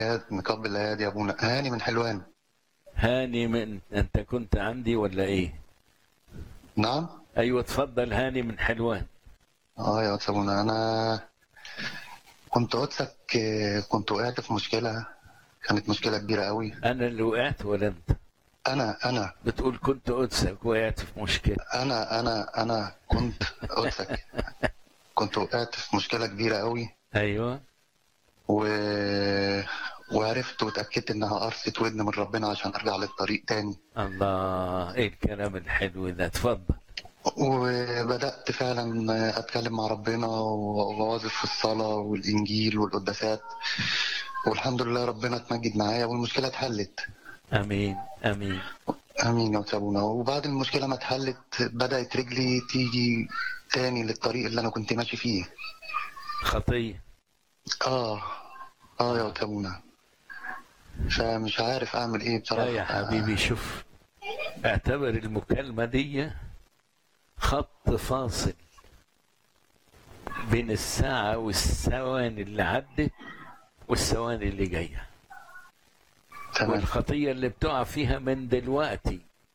نقبل الايادي يا ابونا هاني من حلوان هاني من انت كنت عندي ولا ايه نعم ايوه اتفضل هاني من حلوان اه يا استاذ ابونا انا كنت قلت لك آه، كنت وقعت في مشكله كانت مشكله كبيره قوي انا اللي وقعت ولا انت انا انا بتقول كنت قدسك وقعت في مشكله انا انا انا كنت قلت لك كنت وقعت في مشكله كبيره قوي ايوه و... وعرفت واتاكدت انها قرصه ودن من ربنا عشان ارجع للطريق تاني الله ايه الكلام الحلو ده اتفضل وبدات فعلا اتكلم مع ربنا واواظب في الصلاه والانجيل والقداسات والحمد لله ربنا اتمجد معايا والمشكله اتحلت امين امين امين يا ابونا وبعد المشكله ما اتحلت بدات رجلي تيجي تاني للطريق اللي انا كنت ماشي فيه خطيه اه اه يا ابونا فمش عارف اعمل ايه بصراحه لا يا حبيبي شوف اعتبر المكالمة دي خط فاصل بين الساعة والثواني اللي عدت والثواني اللي جاية تمام والخطية اللي بتقع فيها من دلوقتي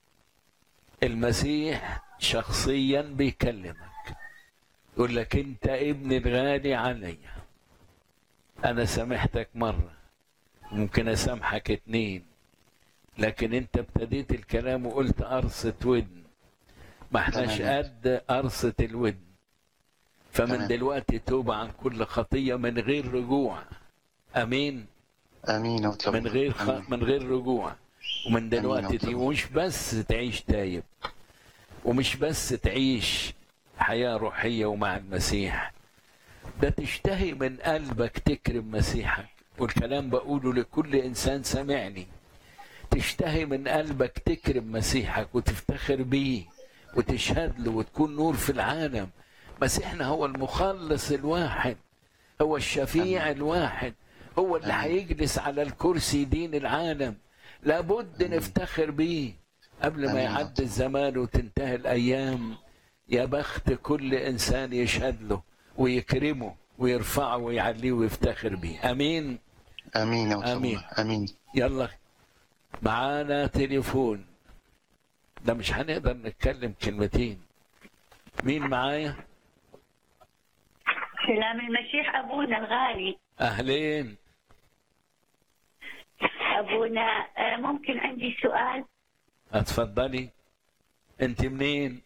المسيح شخصيا بيكلمك يقول لك انت ابن الغالي عليا انا سامحتك مرة ممكن اسامحك اتنين لكن انت ابتديت الكلام وقلت قرصة ودن ما احناش تمام. قد قرصة الودن فمن تمام. دلوقتي توب عن كل خطية من غير رجوع امين امين يا ابونا من غير خ... آمين. من غير رجوع ومن دلوقتي أمين. دي مش بس تعيش تايب ومش بس تعيش حياة روحية ومع المسيح ده تشتهي من قلبك تكرم مسيحك والكلام بقوله لكل إنسان سمعني تشتهي من قلبك تكرم مسيحك وتفتخر بيه وتشهد له وتكون نور في العالم مسيحنا هو المخلص الواحد هو الشفيع الواحد هو اللي هيجلس على الكرسي دين العالم لابد نفتخر بيه قبل ما آمين. يعدي الزمان وتنتهي الأيام يا بخت كل إنسان يشهد له ويكرمه ويرفعه ويعليه ويفتخر بيه أمين امين يا آمين. ابونا امين يلا معانا تليفون ده مش هنقدر نتكلم كلمتين مين معايا سلام المسيح أبونا الغالي أهلين أبونا آه، ممكن عندي سؤال اتفضلي انت منين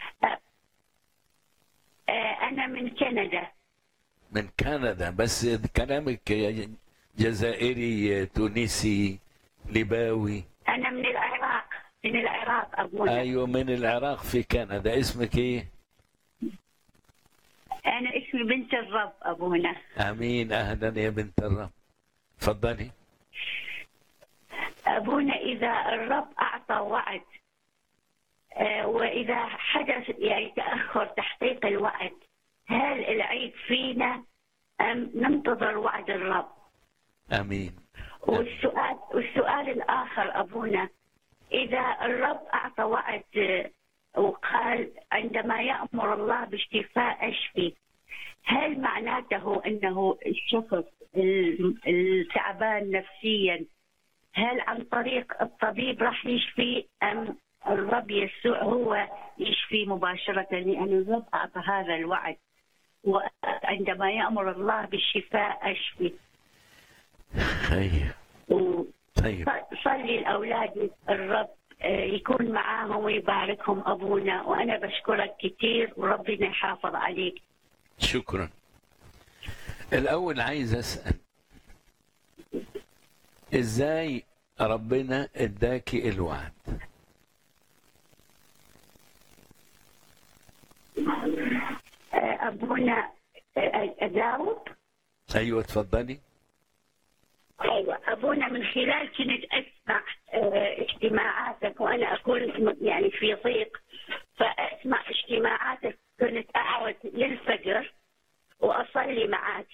آه، أنا من كندا من كندا بس كلامك جزائري تونسي ليباوي أنا من العراق من العراق أبونا ايوه من العراق في كندا اسمك ايه أنا اسمي بنت الرب أبونا امين اهلا يا بنت الرب تفضلي أبونا إذا الرب أعطى وعد آه، وإذا حدث يعني تأخر تحقيق الوعد هل العيب فينا أم ننتظر وعد الرب امين والسؤال والسؤال الآخر أبونا إذا الرب أعطى وعد آه، وقال عندما يأمر الله بالشفاء أشفي هل معناته أنه الشخص ال- التعبان نفسيا هل عن طريق الطبيب راح يشفي أم الرب يسوع هو يشفي مباشرة لأن الرب أعطى هذا الوعد وعندما يأمر الله بالشفاء أشفي طيب و- طيب صلي الأولاد الرب آه، يكون معاهم ويباركهم أبونا وأنا بشكرك كثير وربنا يحافظ عليك شكرا الاول عايز اسال ازاي ربنا اداكي الوعد آه، أبونا آه، أجاوب ايوه اتفضلي ايوه ابونا من خلال كنت اسمع آه، اجتماعاتك وانا اكون يعني في ضيق فاسمع اجتماعاتك كنت اقعد للفجر واصلي معك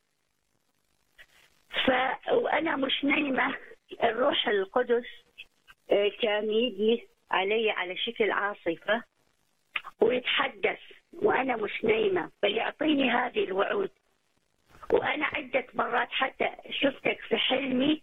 ف وانا مش نايمه الروح القدس آه، كان يجي علي على شكل عاصفه ويتحدث وانا مش نايمه فيعطيني هذه الوعود وأنا عدة مرات حتى شفتك في حلمي